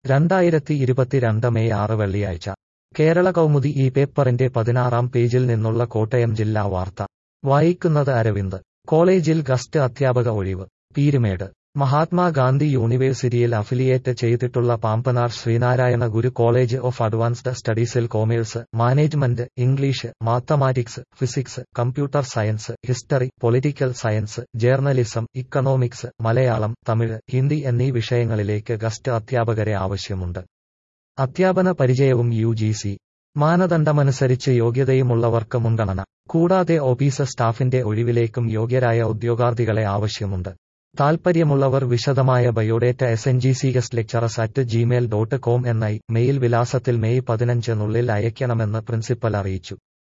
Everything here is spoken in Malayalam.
രണ്ടായിരത്തി ഇരുപത്തിരണ്ട് മെയ് ആറ് വെള്ളിയാഴ്ച കേരള കൗമുദി ഈ പേപ്പറിന്റെ പതിനാറാം പേജിൽ നിന്നുള്ള കോട്ടയം ജില്ലാ വാർത്ത വായിക്കുന്നത് അരവിന്ദ് കോളേജിൽ ഗസ്റ്റ് അധ്യാപക ഒഴിവ് പീരുമേട് മഹാത്മാഗാന്ധി യൂണിവേഴ്സിറ്റിയിൽ അഫിലിയേറ്റ് ചെയ്തിട്ടുള്ള Pampanar Sree Narayana Guru college of advanced സ്റ്റഡീസിൽ commerce management English mathematics physics computer science history political science journalism economics Malayalam Tamil Hindi എന്നീ വിഷയങ്ങളിലേക്ക് ഗസ്റ്റ് അധ്യാപകരെ ആവശ്യമുണ്ട് അധ്യാപന പരിചയവും യു ജി സി മാനദണ്ഡമനുസരിച്ച് യോഗ്യതയുമുള്ളവർക്ക് മുൻഗണന കൂടാതെ ഓഫീസ് സ്റ്റാഫിന്റെ ഒഴിവിലേക്കും യോഗ്യരായ ഉദ്യോഗാർത്ഥികളെ ആവശ്യമുണ്ട് താൽപ്പര്യമുള്ളവർ വിശദമായ biodata S N G C guest lecturers at Gmail dot com എന്ന മെയിൽ വിലാസത്തിൽ മെയ് പതിനഞ്ചിനുള്ളിൽ അയയ്ക്കണമെന്ന് പ്രിൻസിപ്പൽ അറിയിച്ചു